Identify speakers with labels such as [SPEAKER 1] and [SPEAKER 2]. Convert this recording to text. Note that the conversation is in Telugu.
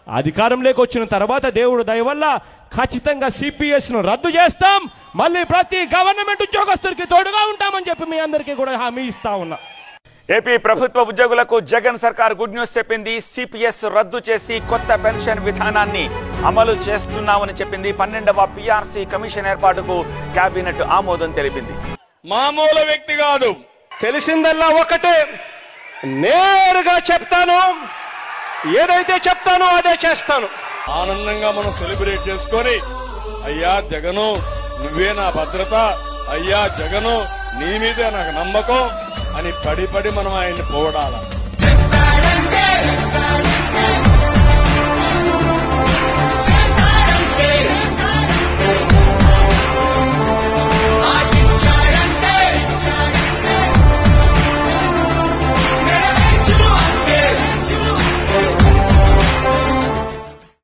[SPEAKER 1] అధికారంలోకి వచ్చిన తర్వాత దేవుడు దయ వల్ల ఖచ్చితంగా సిపిఎస్ ను రద్దు చేస్తాం మళ్ళీ ప్రతి గవర్నమెంట్ ఉద్యోగస్తుడికి తోడుగా ఉంటామని చెప్పి మీ అందరికీ కూడా హామీ ఇస్తా ఉన్నా
[SPEAKER 2] ఏపీ ప్రభుత్వ ఉద్యోగులకు జగన్ సర్కార్ గుడ్ న్యూస్ చెప్పింది సిపిఎస్ రద్దు చేసి కొత్త పెన్షన్ విధానాన్ని అమలు చేస్తున్నామని చెప్పింది పన్నెండవ పిఆర్సీ కమిషన్ ఏర్పాటుకు కేబినెట్ ఆమోదం తెలిపింది
[SPEAKER 3] మామూలు వ్యక్తి కాదు
[SPEAKER 1] తెలిసిందల్లా ఒకటే నేరుగా చెప్తాను ఏదైతే చెప్తానో అదే చేస్తాను
[SPEAKER 3] ఆనందంగా మనం సెలబ్రేట్ చేసుకొని అయ్యా జగను నువ్వే నా భద్రత అయ్యా జగను నీ మీదే నాకు నమ్మకం అని పడి పడి మనం ఆయన్ని పోవడాల
[SPEAKER 4] చెప్పాడంటే